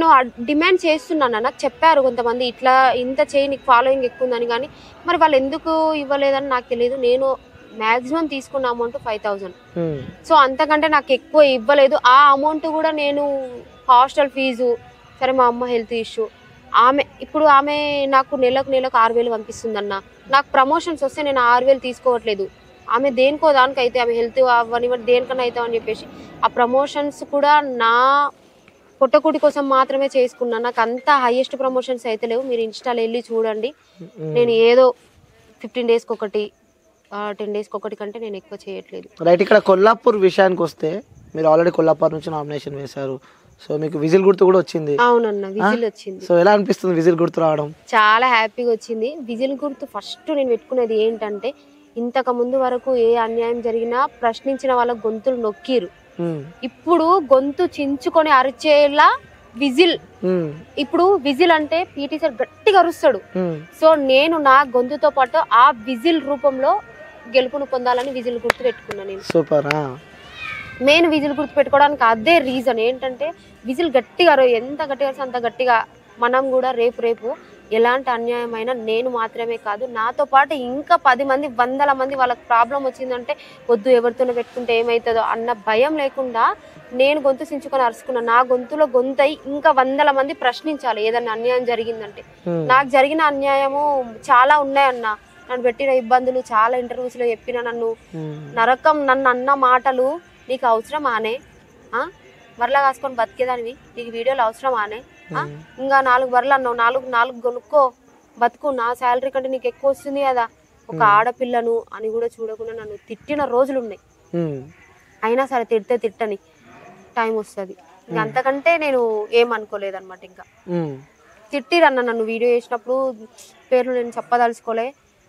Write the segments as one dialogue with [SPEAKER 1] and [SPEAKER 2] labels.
[SPEAKER 1] Demand చేస్తున్నాను నాకు చెప్పారు కొంతమంది ఇట్లా ఇంత చేయి నీకు ఫాలోయింగ్ ఎక్కువ ఉందని కానీ మరి వాళ్ళు ఎందుకు ఇవ్వలేదని నాకు తెలియదు నేను మాక్సిమం తీసుకున్న amount five thousand
[SPEAKER 2] um,
[SPEAKER 1] so అంతకంటే నాకు ఎక్కువ ఇవ్వలేదు ఆ అమౌంట్ కూడా నేను హాస్టల్ ఫీజు సరే మా అమ్మ హెల్త్ ఇష్యూ ఆమె ఇప్పుడు ఆమె నాకు నెలకు నెలకు ఆరు వేలు పంపిస్తుందన్న నాకు ప్రమోషన్స్ వస్తే నేను ఆరు వేలు తీసుకోవట్లేదు ఆమె దేనికో దానికైతే ఆమె హెల్త్ అవనివ్వండి దేనికన్నా అవుతాం అని చెప్పేసి ఆ ప్రమోషన్స్ కూడా నా పుట్టకూటి కోసం మాత్రమే చేసుకున్నా నాకు అంత హైయెస్ట్ ప్రమోషన్స్ అయితే లేవు మీరు ఇన్స్టాలో వెళ్ళి చూడండి
[SPEAKER 2] ఉమ్.
[SPEAKER 1] నేను ఏదో ఫిఫ్టీన్ డేస్కి ఒకటి టెన్ డేస్కి ఒకటి కంటే నేను ఎక్కువ చేయట్లేదు
[SPEAKER 2] రైట్ ఇక్కడ కొల్లాపూర్ విషయానికి వస్తే మీరు ఆల్రెడీ కొల్లాపూర్ నుంచి నామినేషన్ వేశారు సో మీకు విజిల్ గుర్తు కూడా వచ్చింది
[SPEAKER 1] అవునన్న విజిల్ వచ్చింది
[SPEAKER 2] సో ఎలా అనిపిస్తుంది విజిల్ గుర్తు రావడం
[SPEAKER 1] చాలా హ్యాపీగా వచ్చింది విజిల్ గుర్తు ఫస్ట్ నేను పెట్టుకునేది ఏంటంటే ఇంతకు ముందు వరకు ఏ అన్యాయం జరిగినా ప్రశ్నించిన వాళ్ళ గొంతులు నొక్కిరు
[SPEAKER 2] ఉమ్,
[SPEAKER 1] ఇప్పుడు గొంతు చించుకొని అరిచేలా విజిల్
[SPEAKER 2] ఉమ్,
[SPEAKER 1] ఇప్పుడు విజిల్ అంటే పీటీ సార్ గట్టిగా అరుస్తాడు
[SPEAKER 2] ఉమ్,
[SPEAKER 1] సో నేను నా గొంతుతో పాటు ఆ విజిల్ రూపంలో గెలుపును పొందాలని విజిల్ గుర్తు పెట్టుకున్నాను నేను
[SPEAKER 2] సూపర్ ఆ.
[SPEAKER 1] మెయిన్ విజిల్ గుర్తు పెట్టుకోవడానికి అదే రీజన్ ఏంటంటే విజిల్ గట్టిగా అరవ ఎంత గట్టిగా అరిస్తే అంత గట్టిగా మనం కూడా రేపు రేపు ఎలాంటి అన్యాయమైనా నేను మాత్రమే కాదు నాతో పాటు ఇంకా పది మంది వందల మంది వాళ్ళకి ప్రాబ్లం వచ్చిందంటే వద్దు ఎవరితోనో పెట్టుకుంటే ఏమవుతుందో అన్న భయం లేకుండా నేను గొంతు సించుకొని అరుచుకున్నా నా గొంతులో గొంతై ఇంకా వందల మంది ప్రశ్నించాలి ఏదన్నా అన్యాయం జరిగిందంటే
[SPEAKER 2] ఉమ్,
[SPEAKER 1] నాకు జరిగిన అన్యాయము చాలా ఉన్నాయన్న నన్ను పెట్టిన ఇబ్బందులు చాలా ఇంటర్వ్యూస్ లో చెప్పిన నన్ను
[SPEAKER 2] ఉమ్,
[SPEAKER 1] నరకం నన్ను అన్న మాటలు నీకు అవసరం ఆనే ఆ? బర్రెలు కాసుకొని బతికేదానివి నీకు వీడియోలు అవసరం ఆనే ఆ?
[SPEAKER 2] ఉమ్,
[SPEAKER 1] ఇంకా నాలుగు బర్రెలు అన్నావు నాలుగు నాలుగు కొనుక్కో బతుకు నా శాలరీ కంటే నీకు ఎక్కువ వస్తుంది కదా ఒక ఆడపిల్లను అని కూడా చూడకుండా నన్ను తిట్టిన రోజులు ఉన్నాయి
[SPEAKER 2] ఉమ్,
[SPEAKER 1] అయినా సరే తిడితే తిట్టని టైం వస్తుంది ఇంకా అంతకంటే నేను ఏమనుకోలేదన్నమాట ఇంకా
[SPEAKER 2] ఉమ్,
[SPEAKER 1] తిట్టిరన్న నన్ను వీడియో చేసినప్పుడు పేర్లు నేను చెప్పదలుచుకోలే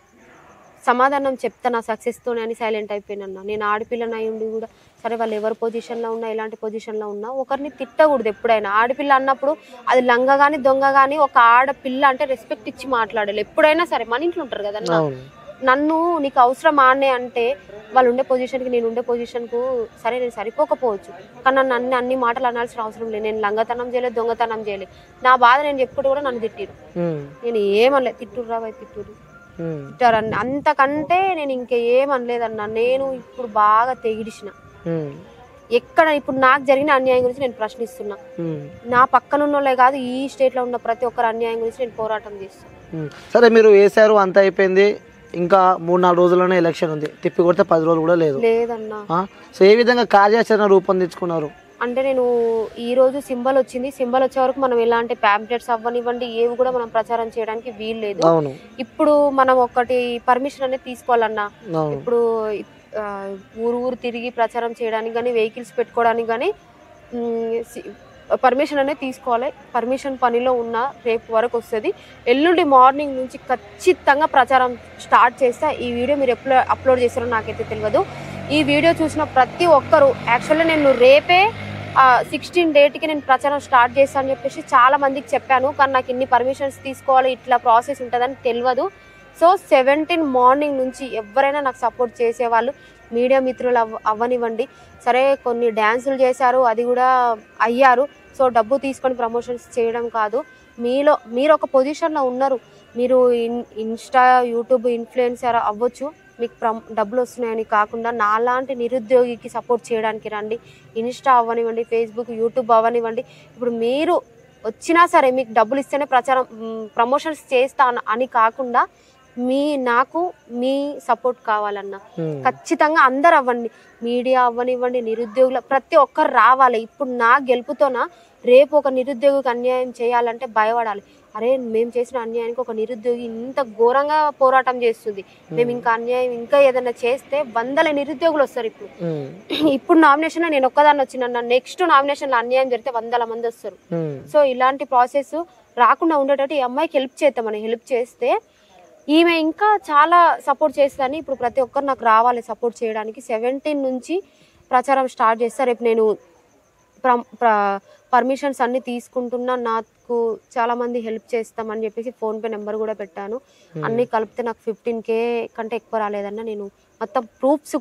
[SPEAKER 1] సమాధానం చెప్తా నా సక్సెస్తోనే అని సైలెంట్ అయిపోయినన్న నేను ఆడపిల్లని అయి ఉండి కూడా సరే వాళ్ళు ఎవరి పొజిషన్లో ఉన్నా ఎలాంటి పొజిషన్లో ఉన్నా ఒకరిని తిట్టకూడదు ఎప్పుడైనా ఆడపిల్ల అన్నప్పుడు అది లంగ కానీ దొంగ కానీ ఒక ఆడపిల్ల అంటే రెస్పెక్ట్ ఇచ్చి మాట్లాడాలి ఎప్పుడైనా సరే మన ఇంట్లో ఉంటారు కదన్న
[SPEAKER 2] అవును
[SPEAKER 1] నన్ను నీకు అవసరం ఆనే అంటే వాళ్ళు ఉండే పొజిషన్కి నేను ఉండే పొజిషన్కు సరే నేను సరిపోకపోవచ్చు కానీ నన్ను అన్ని అన్ని మాటలు అనాల్సిన అవసరం లేదు నేను లంగతనం చేయలేదు దొంగతనం చేయలేదు నా బాధ నేను చెప్పుకుంటూ కూడా నన్ను తిట్టిరు
[SPEAKER 2] ఉమ్,
[SPEAKER 1] నేను ఏమనలేదు తిట్టురు రా తిట్టురు
[SPEAKER 2] ఉమ్,
[SPEAKER 1] తిట్టారు అన్న అంతకంటే నేను ఇంకా ఏమనలేదన్న నేను ఇప్పుడు బాగా తెగిడిచిన
[SPEAKER 2] ఉమ్,
[SPEAKER 1] ఎక్కడ ఇప్పుడు నాకు జరిగిన అన్యాయం గురించి నేను ప్రశ్నిస్తున్నా
[SPEAKER 2] ఉమ్,
[SPEAKER 1] నా పక్కన ఉన్నోళ్ళే కాదు ఈ స్టేట్లో ఉన్న ప్రతి ఒక్కరి అన్యాయం గురించి నేను పోరాటం చేస్తాను
[SPEAKER 2] ఉమ్. సరే మీరు వేశారు అంత అయిపోయింది ఇంకా మూడు నాలుగు రోజుల్లోనే ఎలక్షన్ ఉంది తిప్పి కొడితే పది రోజులు కూడా లేదు
[SPEAKER 1] లేదన్నా
[SPEAKER 2] ఆ? సో ఏ విధంగా కార్యాచరణ రూపొందించుకున్నారు
[SPEAKER 1] అంటే నేను ఈ రోజు సింబల్ వచ్చింది సింబల్ వచ్చే వరకు మనం ఎలాంటి ప్యాంప్లెట్స్ అవ్వనివ్వండి ఏవి కూడా మనం ప్రచారం చేయడానికి వీలు లేదు
[SPEAKER 2] అవును
[SPEAKER 1] ఇప్పుడు మనం ఒకటి పర్మిషన్ అనేది తీసుకోవాలన్నా
[SPEAKER 2] అవును
[SPEAKER 1] ఇప్పుడు ఆ, ఊరు ఊరు తిరిగి ప్రచారం చేయడానికి కానీ వెహికల్స్ పెట్టుకోవడానికి కానీ పర్మిషన్ అనేది తీసుకోవాలి పర్మిషన్ పనిలో ఉన్న రేపు వరకు వస్తుంది ఎల్లుండి మార్నింగ్ నుంచి ఖచ్చితంగా ప్రచారం స్టార్ట్ చేస్తే ఈ వీడియో మీరు ఎప్పుడు అప్లోడ్ చేస్తారో నాకైతే తెలియదు ఈ వీడియో చూసిన ప్రతి ఒక్కరు యాక్చువల్లీ నేను రేపే సిక్స్టీన్ డేట్కి నేను ప్రచారం స్టార్ట్ చేస్తాను అని చెప్పేసి చాలా మందికి చెప్పాను కానీ నాకు ఇన్ని పర్మిషన్స్ తీసుకోవాలి ఇట్లా ప్రాసెస్ ఉంటుందని తెలియదు సో సెవెంటీన్ మార్నింగ్ నుంచి ఎవరైనా నాకు సపోర్ట్ చేసేవాళ్ళు మీడియా మిత్రులు అవ్వ అవ్వనివ్వండి సరే కొన్ని డ్యాన్సులు చేశారు అది కూడా అయ్యారు సో డబ్బు తీసుకొని ప్రమోషన్స్ చేయడం కాదు మీలో మీరు ఒక పొజిషన్లో ఉన్నారు మీరు ఇన్ ఇన్స్టా యూట్యూబ్ ఇన్ఫ్లుయెన్సర్ అవ్వచ్చు మీకు ప్రమ్ డబ్బులు వస్తున్నాయని కాకుండా నాలాంటి నిరుద్యోగికి సపోర్ట్ చేయడానికి రండి ఇన్స్టా అవ్వనివ్వండి ఫేస్బుక్ యూట్యూబ్ అవ్వనివ్వండి ఇప్పుడు మీరు వచ్చినా సరే మీకు డబ్బులు ఇస్తేనే ప్రచారం ప్రమోషన్స్ చేస్తా అన- అని కాకుండా మీ నాకు మీ సపోర్ట్ కావాలన్నా
[SPEAKER 2] ఉమ్,
[SPEAKER 1] ఖచ్చితంగా అందరు అవ్వండి మీడియా అవ్వనివ్వండి నిరుద్యోగుల ప్రతి ఒక్కరు రావాలి ఇప్పుడు నా గెలుపుతోన రేపు ఒక నిరుద్యోగికి అన్యాయం చేయాలంటే భయపడాలి అరే మేము చేసిన అన్యాయానికి ఒక నిరుద్యోగి ఇంత ఘోరంగా పోరాటం చేస్తుంది మేము ఇంకా అన్యాయం ఇంకా ఏదైనా చేస్తే వందల నిరుద్యోగులు వస్తారు ఇప్పుడు
[SPEAKER 2] ఉమ్,
[SPEAKER 1] ఇప్పుడు నామినేషన్ నేను ఒక్కదాన్ని వచ్చిన నెక్స్ట్ నామినేషన్ లో అన్యాయం జరిగితే వందల మంది వస్తారు
[SPEAKER 2] ఉమ్,
[SPEAKER 1] సో ఇలాంటి ప్రాసెస్ రాకుండా ఉండేటట్టు ఈ అమ్మాయికి హెల్ప్ చేద్దామని హెల్ప్ చేస్తే ఈమె ఇంకా చాలా సపోర్ట్ చేస్తుందని ఇప్పుడు ప్రతి ఒక్కరు నాకు రావాలి సపోర్ట్ చేయడానికి సెవెంటీన్ నుంచి ప్రచారం స్టార్ట్ చేస్తా రేపు నేను పర్మిషన్స్ అన్ని తీసుకుంటున్నా నాకు చాలా మంది హెల్ప్ చేస్తామని చెప్పేసి ఫోన్ పే నెంబర్ కూడా పెట్టాను అన్ని కలిపితే నాకు ఫిఫ్టీన్ కే కంటే ఎక్కువ రాలేదన్న నేను మొత్తం ప్రూఫ్స్ కూడా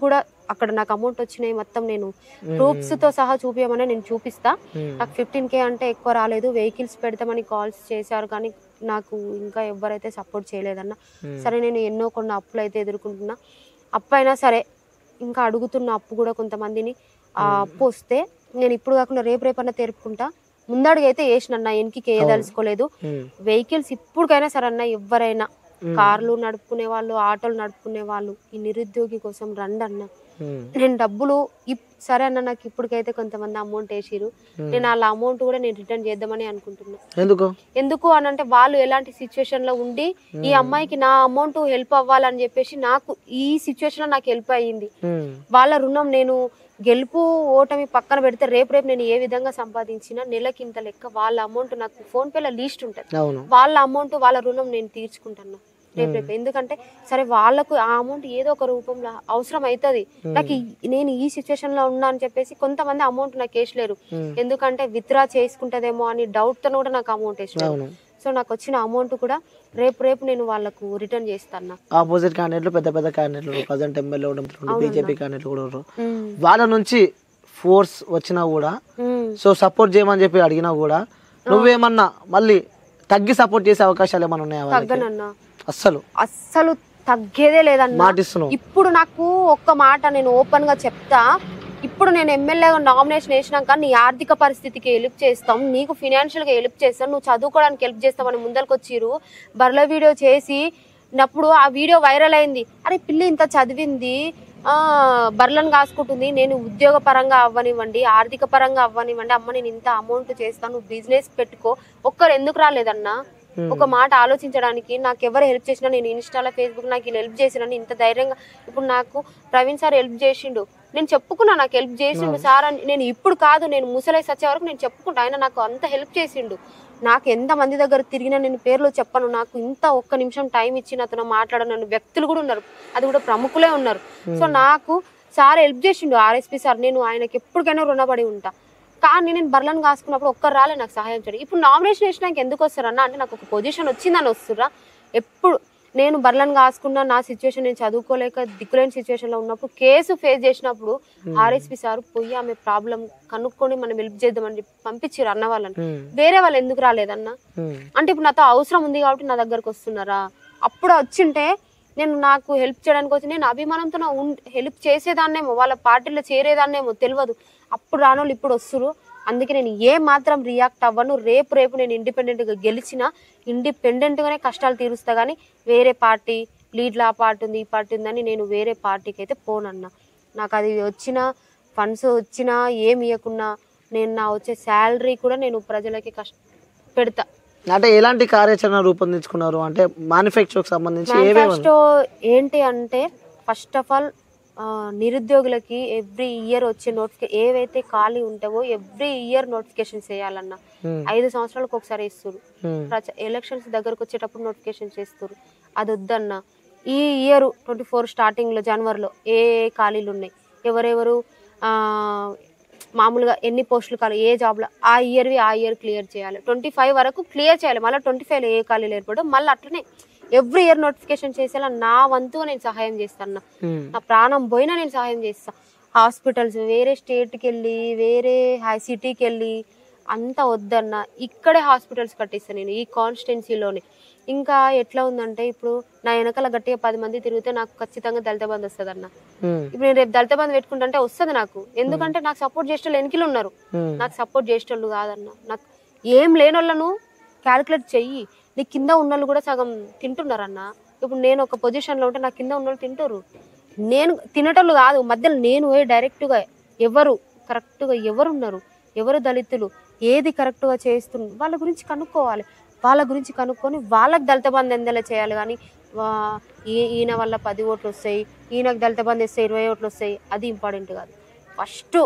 [SPEAKER 1] అక్కడ నాకు అమౌంట్ వచ్చినాయి మొత్తం నేను ప్రూఫ్స్ తో సహా చూపించమని నేను చూపిస్తా
[SPEAKER 2] ఉమ్,
[SPEAKER 1] నాకు ఫిఫ్టీన్ కే అంటే ఎక్కువ రాలేదు వెహికల్స్ పెడతామని కాల్స్ చేశారు కానీ నాకు ఇంకా ఎవరైతే సపోర్ట్ చేయలేదన్న
[SPEAKER 2] ఉమ్,
[SPEAKER 1] సరే నేను ఎన్నో కొన్ని అప్పులు అయితే ఎదుర్కొంటున్నా అప్పు అయినా సరే ఇంకా అడుగుతున్న అప్పు కూడా కొంతమందిని ఆ అప్పు వస్తే నేను ఇప్పుడు కాకుండా రేపు రేపన్నా తెరుపుకుంటా ముందడుగు అయితే వేసిన అన్న వెనక్కి వేయదలుచుకోలేదు
[SPEAKER 2] ఉమ్,
[SPEAKER 1] వెహికల్స్ ఇప్పటికైనా సరే అన్న ఎవరైనా
[SPEAKER 2] ఉమ్,
[SPEAKER 1] కార్లు నడుపుకునే వాళ్ళు ఆటోలు నడుపుకునే వాళ్ళు ఈ నిరుద్యోగి కోసం రండి అన్న
[SPEAKER 2] ఉమ్,
[SPEAKER 1] నేను డబ్బులు ఇప్- సరే అన్న నాకు ఇప్పటికైతే కొంతమంది అమౌంట్ వేసిరు
[SPEAKER 2] ఉమ్.
[SPEAKER 1] నేను వాళ్ళ అమౌంట్ కూడా నేను రిటర్న్ చేద్దామని అనుకుంటున్నా
[SPEAKER 2] ఎందుకు
[SPEAKER 1] ఎందుకు అని అంటే వాళ్ళు ఎలాంటి సిచ్యువేషన్ లో ఉండి ఈ అమ్మాయికి నా అమౌంట్ హెల్ప్ అవ్వాలని చెప్పేసి నాకు ఈ సిచ్యువేషన్ లో నాకు హెల్ప్ అయ్యింది
[SPEAKER 2] ఉమ్,
[SPEAKER 1] వాళ్ళ రుణం నేను గెలుపు ఓటమి పక్కన పెడితే రేపు రేపు నేను ఏ విధంగా సంపాదించినా నెలకి ఇంత లెక్క వాళ్ళ అమౌంట్ నాకు ఫోన్ పేలో లీస్ట్ ఉంటుంది
[SPEAKER 2] అవును
[SPEAKER 1] వాళ్ళ అమౌంట్ వాళ్ళ రుణం నేను తీర్చుకుంటాను రేపు రేపు ఎందుకంటే సరే వాళ్ళకు ఆ అమౌంట్ ఏదో ఒక రూపంలో అవసరం అవుతుంది నాకు ఈ- నేను ఈ సిచ్యువేషన్ లో ఉన్నా అని చెప్పేసి కొంతమంది అమౌంట్ నాకు వేసలేరు
[SPEAKER 2] ఉమ్,
[SPEAKER 1] ఎందుకంటే విత్డ్రా చేసుకుంటదేమో అని డౌట్ తో కూడా నాకు అమౌంట్ వేసలేరు
[SPEAKER 2] అవును
[SPEAKER 1] సో నాకు వచ్చిన అమౌంట్ కూడా రేపు రేపు నేను వాళ్ళకు రిటర్న్ చేస్తాను
[SPEAKER 2] ఆపోజిట్ క్యాండిడేట్లు పెద్ద పెద్ద క్యాండిడేట్లు ప్రజెంట్ ఎమ్మెల్యే ఉండడం బీజేపీ క్యాండిడేట్లు కూడా ఉన్నారు
[SPEAKER 1] ఉమ్.
[SPEAKER 2] వాళ్ళ నుంచి ఫోర్స్ వచ్చినా కూడా
[SPEAKER 1] ఉమ్.
[SPEAKER 2] సో సపోర్ట్ చేయమని చెప్పి అడిగినా కూడా నువ్వేమన్నా మళ్ళీ తగ్గి సపోర్ట్ చేసే అవకాశాలు ఏమైనా ఉన్నాయా వాళ్ళకి
[SPEAKER 1] తగ్గనన్నా
[SPEAKER 2] అస్సలు
[SPEAKER 1] అస్సలు తగ్గేదే లేదన్నా
[SPEAKER 2] మాటిస్తున్నావు
[SPEAKER 1] ఇప్పుడు నాకు ఒక్క మాట నేను ఓపెన్ గా చెప్తా ఇప్పుడు నేను ఎమ్మెల్యేగా నామినేషన్ వేసినాక నీ ఆర్థిక పరిస్థితికి హెల్ప్ చేస్తాం నీకు ఫినాన్షియల్ గా హెల్ప్ చేస్తాం నువ్వు చదువుకోవడానికి హెల్ప్ చేస్తామని ముందరికి వచ్చిరు బర్ల వీడియో చేసి నప్పుడు ఆ వీడియో వైరల్ అయింది అరే పిల్లి ఇంత చదివింది ఆ బర్లను కాసుకుంటుంది నేను ఉద్యోగ పరంగా అవ్వనివ్వండి ఆర్థిక పరంగా అవ్వనివ్వండి అమ్మ నేను ఇంత అమౌంట్ చేస్తాను నువ్వు బిజినెస్ పెట్టుకో ఒక్కరు ఎందుకు రాలేదన్నా ఒక మాట ఆలోచించడానికి నాకు ఎవరు హెల్ప్ చేసినా నేను ఇన్స్టాలో ఫేస్బుక్ నాకు వీళ్ళు హెల్ప్ చేసినా ఇంత ధైర్యంగా ఇప్పుడు నాకు ప్రవీణ్ సార్ హెల్ప్ చేసిండు నేను చెప్పుకున్నా నాకు హెల్ప్ చేసిండు సార్ అని నేను ఇప్పుడు కాదు నేను ముసలై సచ్చే వరకు నేను చెప్పుకుంటా ఆయన నాకు అంత హెల్ప్ చేసిండు నాకు ఎంత మంది దగ్గర తిరిగినా నేను పేర్లు చెప్పను నాకు ఇంత ఒక్క నిమిషం టైం ఇచ్చి నాతో మాట్లాడనని వ్యక్తులు కూడా ఉన్నారు అది కూడా ప్రముఖులే ఉన్నారు సో నాకు సార్ హెల్ప్ చేసిండు ఆర్ఎస్పి సార్ నేను ఆయనకి ఎప్పటికైనా రుణపడి ఉంటా కానీ నేను బర్లను కాసుకున్నప్పుడు ఒక్కరు రాలే నాకు సహాయం చేయడం ఇప్పుడు నామినేషన్ వేసినాక ఎందుకు వస్తారన్న అంటే నాకు ఒక పొజిషన్ వచ్చిందని వస్తురా ఎప్పుడు నేను బర్లను కాసుకున్న నా సిచ్యువేషన్ నేను చదువుకోలేక దిక్కులేని సిచ్యువేషన్ లో ఉన్నప్పుడు కేసు ఫేస్ చేసినప్పుడు ఆర్ఎస్పి సార్ పోయి ఆమె ప్రాబ్లం కనుక్కొని మనం హెల్ప్ చేద్దామని చెప్పి పంపించారు అన్న వాళ్ళని
[SPEAKER 2] ఉమ్,
[SPEAKER 1] వేరే వాళ్ళు ఎందుకు రాలేదన్న
[SPEAKER 2] ఉమ్,
[SPEAKER 1] అంటే ఇప్పుడు నాతో అవసరం ఉంది కాబట్టి నా దగ్గరకు వస్తున్నారా అప్పుడు వచ్చింటే నేను నాకు హెల్ప్ చేయడానికి వచ్చి నేను అభిమానంతో నా ఉన్- హెల్ప్ చేసేదాన్నేమో వాళ్ళ పార్టీలో చేరేదాన్నేమో తెలియదు అప్పుడు రానోళ్ళు ఇప్పుడు వస్తురు అందుకే నేను ఏ మాత్రం రియాక్ట్ అవ్వను రేపు రేపు నేను ఇండిపెండెంట్ గా గెలిచిన ఇండిపెండెంట్ గానే కష్టాలు తీరుస్తా గానీ వేరే పార్టీ లీడ్లో ఆ పార్టీ ఉంది ఈ పార్టీ ఉందని నేను వేరే పార్టీకి అయితే పోనన్నా నాకు అది వచ్చిన ఫండ్స్ వచ్చినా ఏమి ఇవ్వకున్నా నేను నా వచ్చే శాలరీ కూడా నేను ప్రజలకి కష్ట పెడతా
[SPEAKER 2] అంటే ఎలాంటి కార్యాచరణ రూపొందించుకున్నారు అంటే మ్యానుఫ్యాక్చర్కి సంబంధించి ఏవేవి
[SPEAKER 1] మేనిఫెస్టో ఏంటి అంటే ఫస్ట్ ఆఫ్ ఆల్ నిరుద్యోగులకి ఎవ్రీ ఇయర్ వచ్చే నోటిఫికే ఏవైతే ఖాళీ ఉంటావో ఎవ్రీ ఇయర్ నోటిఫికేషన్ చేయాలన్న
[SPEAKER 2] ఉమ్,
[SPEAKER 1] ఐదు సంవత్సరాలకు ఒకసారి ఇస్తారు
[SPEAKER 2] ఉమ్,
[SPEAKER 1] ఎలక్షన్స్ దగ్గరకు వచ్చేటప్పుడు నోటిఫికేషన్ చేస్తారు అది వద్దన్న ఈ ఇయర్ ట్వంటీ ఫోర్ స్టార్టింగ్ లో జనవరిలో ఏ ఏ ఖాళీలు ఉన్నాయి ఎవరెవరు ఆ, మామూలుగా ఎన్ని పోస్టులు ఖాళీ ఏ జాబ్ లో ఆ ఇయర్వి ఆ ఇయర్ క్లియర్ చేయాలి ట్వంటీ ఫైవ్ వరకు క్లియర్ చేయాలి మళ్ళీ ట్వంటీ ఫైవ్ ఏ ఖాళీలు ఏర్పడవు మళ్ళీ అట్లనే ఎవ్రీ ఇయర్ నోటిఫికేషన్ చేసేలా నా వంతుగా నేను సహాయం చేస్తాను
[SPEAKER 2] ఉమ్,
[SPEAKER 1] నా ప్రాణం పోయినా నేను సహాయం చేస్తా హాస్పిటల్స్ వేరే స్టేట్కి వెళ్ళి వేరే హై సిటీకి వెళ్ళి అంత వద్దన్న ఇక్కడే హాస్పిటల్స్ కట్టిస్తాను నేను ఈ కాన్స్టిట్యున్సీలోనే ఇంకా ఎట్లా ఉందంటే ఇప్పుడు నా వెనకాల గట్టిగా పది మంది తిరిగితే నాకు ఖచ్చితంగా దళిత బంధు వస్తుంది అన్న
[SPEAKER 2] ఉమ్,
[SPEAKER 1] ఇప్పుడు నేను రేపు దళిత బంధు పెట్టుకుంటే వస్తుంది నాకు ఎందుకంటే నాకు సపోర్ట్ చేసే వాళ్ళు ఎనికిలు ఉన్నారు
[SPEAKER 2] ఉమ్,
[SPEAKER 1] నాకు సపోర్ట్ చేసేటోళ్ళు కాదన్న నాకు ఏం లేని వాళ్ళను క్యాలిక్యులేట్ చెయ్యి నీ కింద ఉన్నోళ్ళు కూడా సగం తింటున్నారన్న ఇప్పుడు నేను ఒక పొజిషన్లో ఉంటే నా కింద ఉన్నోళ్ళు తింటారు నేను తినేటోళ్ళు కాదు మధ్యలో నేను పోయి డైరెక్ట్గా ఎవరు కరెక్ట్గా ఎవరు ఉన్నారు ఎవరు దళితులు ఏది కరెక్ట్గా చేస్తున్నారు వాళ్ళ గురించి కనుక్కోవాలి వాళ్ళ గురించి కనుక్కొని వాళ్ళకి దళిత బంధు ఎందెలా చేయాలి కానీ వా- ఈ- ఈయన వల్ల పది ఓట్లు వస్తాయి ఈయనకు దళిత బంధు ఇస్తే ఇరవై ఓట్లు వస్తాయి అది ఇంపార్టెంట్ కాదు ఫస్ట్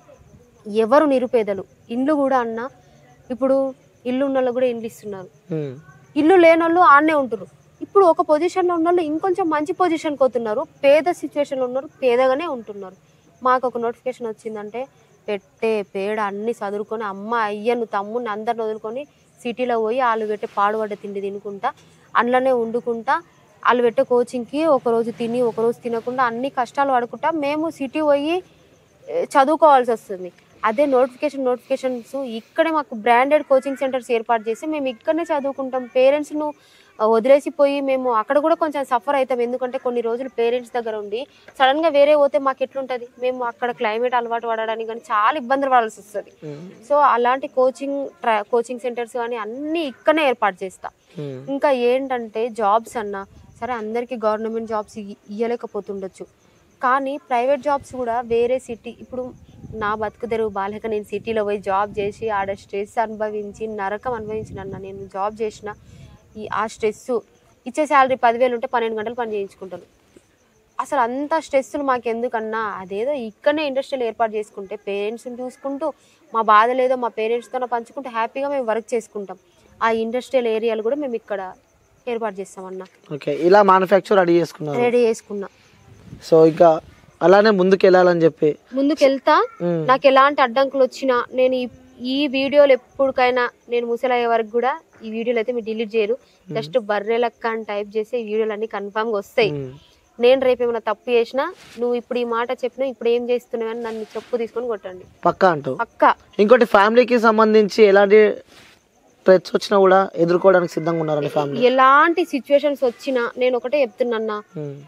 [SPEAKER 1] ఎవరు నిరుపేదలు ఇండ్లు కూడా అన్న ఇప్పుడు ఇల్లు ఉన్న వాళ్ళు కూడా ఇండ్లు ఇస్తున్నారు
[SPEAKER 2] ఉమ్,
[SPEAKER 1] ఇల్లు లేని వాళ్ళు ఆడనే ఉంటారు ఇప్పుడు ఒక పొజిషన్లో ఉన్న వాళ్ళు ఇంకొంచెం మంచి పొజిషన్కి పోతున్నారు పేద సిచ్యువేషన్లో ఉన్నారు పేదగానే ఉంటున్నారు మాకు ఒక నోటిఫికేషన్ వచ్చిందంటే పెట్టే పేడ అన్ని చదువుకొని అమ్మ అయ్యను తమ్ముని అందరిని వదులుకొని సిటీలో పోయి వాళ్ళు పెట్టే పాడుపడ్డ తిండి తినుకుంటా అందులోనే వండుకుంటా వాళ్ళు పెట్టే కోచింగ్కి ఒక రోజు తిని ఒక రోజు తినకుండా అన్ని కష్టాలు పడుకుంటా మేము సిటీ పోయి ఏ, చదువుకోవాల్సి వస్తుంది అదే నోటిఫికేషన్ నోటిఫికేషన్స్ ఇక్కడే మాకు బ్రాండెడ్ కోచింగ్ సెంటర్స్ ఏర్పాటు చేసి మేము ఇక్కడనే చదువుకుంటాం పేరెంట్స్ను వదిలేసిపోయి మేము అక్కడ కూడా కొంచెం సఫర్ అవుతాం ఎందుకంటే కొన్ని రోజులు పేరెంట్స్ దగ్గర ఉండి సడన్గా వేరే పోతే మాకు ఎట్లుంటుంది మేము అక్కడ క్లైమేట్ అలవాటు పడడానికి కానీ చాలా ఇబ్బందులు పడాల్సి వస్తుంది సో అలాంటి కోచింగ్ ట్రా కోచింగ్ సెంటర్స్ కానీ అన్నీ ఇక్కడనే ఏర్పాటు చేస్తా ఇంకా ఏంటంటే జాబ్స్ అన్న సరే అందరికీ గవర్నమెంట్ జాబ్స్ ఇవ్వలేకపోతుండొచ్చు కానీ ప్రైవేట్ జాబ్స్ కూడా వేరే సిటీ ఇప్పుడు నా బతుకు తెరువు బాలేక నేను సిటీలో పోయి జాబ్ చేసి ఆడ స్ట్రెస్ అనుభవించి నరకం అనుభవించిన అన్న నేను జాబ్ చేసిన ఈ ఆ స్ట్రెస్ ఇచ్చే శాలరీ పదివేలు ఉంటే పన్నెండు గంటలు పని చేయించుకుంటాను అసలు అంత స్ట్రెస్లు మాకు ఎందుకన్నా అదేదో ఇక్కడనే ఇండస్ట్రీలు ఏర్పాటు చేసుకుంటే పేరెంట్స్ని చూసుకుంటూ మా బాధ లేదో మా పేరెంట్స్తో పంచుకుంటూ హ్యాపీగా మేము వర్క్ చేసుకుంటాం ఆ ఇండస్ట్రియల్ ఏరియాలు కూడా మేము ఇక్కడ ఏర్పాటు చేస్తామన్న
[SPEAKER 2] ఓకే ఇలా మ్యానుఫ్యాక్చర్ రెడీ చేసుకున్నారు
[SPEAKER 1] రెడీ చేసుకున్నా
[SPEAKER 2] సో ఇంకా అలానే ముందుకు వెళ్ళాలని చెప్పి
[SPEAKER 1] ముందుకు వెళ్తా
[SPEAKER 2] మ్మ్.
[SPEAKER 1] నాకు ఎలాంటి అడ్డంకులు వచ్చినా నేను ఈ ఈ వీడియోలు ఎప్పటికైనా నేను ముసలయ్యే వరకు కూడా ఈ వీడియోలు అయితే మీరు డిలీట్ చేయరు జస్ట్ బర్రె లెక్క అని టైప్ చేస్తే ఈ వీడియోలు అన్ని కన్ఫామ్ గా వస్తాయి
[SPEAKER 2] మ్మ్.
[SPEAKER 1] నేను రేపు ఏమైనా తప్పు చేసినా నువ్వు ఇప్పుడు ఈ మాట చెప్పినా ఇప్పుడు ఏం చేస్తున్నావు అని నన్ను చెప్పు తీసుకొని కొట్టండి
[SPEAKER 2] పక్కా అంటూ
[SPEAKER 1] అక్క
[SPEAKER 2] ఇంకోటి ఫ్యామిలీకి సంబంధించి ఎలాంటి థ్రెట్స్ వచ్చినా కూడా ఎదుర్కోవడానికి సిద్ధంగా ఉన్నారని ఫ్యామిలీ
[SPEAKER 1] ఎలాంటి సిచ్యువేషన్స్ వచ్చినా నేను ఒకటే చెప్తున్నా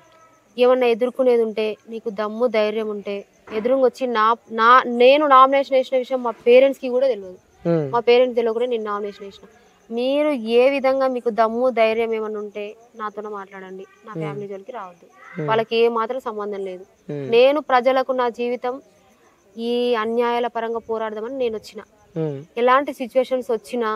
[SPEAKER 1] ఏమన్నా ఎదుర్కొనేది ఉంటే నీకు దమ్ము ధైర్యం ఉంటే ఎదురుగా వచ్చి నా నా నేను నామినేషన్ వేసిన విషయం మా పేరెంట్స్ కి కూడా తెలియదు మా పేరెంట్స్ తెలియకుండా నేను నామినేషన్ వేసిన మీరు ఏ విధంగా మీకు దమ్ము ధైర్యం ఏమైనా ఉంటే నాతోనే మాట్లాడండి నా ఫ్యామిలీ జోలికి రావద్దు వాళ్ళకి ఏ మాత్రం సంబంధం లేదు నేను ప్రజలకు నా జీవితం ఈ అన్యాయాల పరంగా పోరాడదామని నేను వచ్చిన ఎలాంటి సిచ్యువేషన్స్ వచ్చినా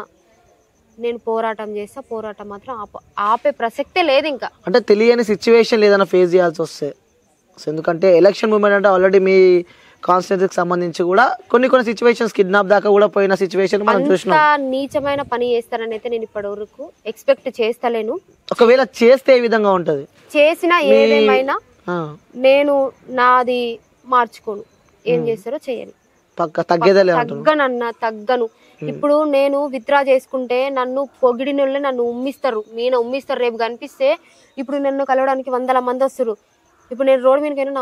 [SPEAKER 1] నేను పోరాటం చేస్తా పోరాటం మాత్రం ఆప ఆపే ప్రసక్తే లేదు ఇంకా
[SPEAKER 2] అంటే తెలియని సిచ్యువేషన్ ఏదైనా ఫేస్ చేయాల్సి వస్తే సో ఎందుకంటే ఎలక్షన్ మూమెంట్ అంటే ఆల్రెడీ మీ కాన్స్టిట్యూన్సీకి సంబంధించి కూడా కొన్ని కొన్ని సిచ్యువేషన్స్ కిడ్నాప్ దాకా కూడా పోయిన సిచ్యువేషన్ మనం
[SPEAKER 1] అంత
[SPEAKER 2] చూసినాం
[SPEAKER 1] నీచమైన పని చేస్తారని అయితే నేను ఇప్పటి వరకు ఎక్స్పెక్ట్ చేస్తలేను
[SPEAKER 2] ఒకవేళ చేస్తే ఏ విధంగా ఉంటది
[SPEAKER 1] చేసిన ఏదేమైనా
[SPEAKER 2] ఆ,
[SPEAKER 1] నేను నాది మార్చుకోను ఏం చేస్తారో చేయని
[SPEAKER 2] పక్క తగ్గేదే అంటారు
[SPEAKER 1] తగ్గనన్నా తగ్గను ఇప్పుడు నేను విత్డ్రా చేసుకుంటే నన్ను పొగిడిన వాళ్ళే నన్ను ఉమ్మిస్తారు మీన ఉమ్మిస్తారు రేపు కనిపిస్తే ఇప్పుడు నన్ను కలవడానికి వందల మంది వస్తారు ఇప్పుడు నేను రోడ్డు మీదకైనా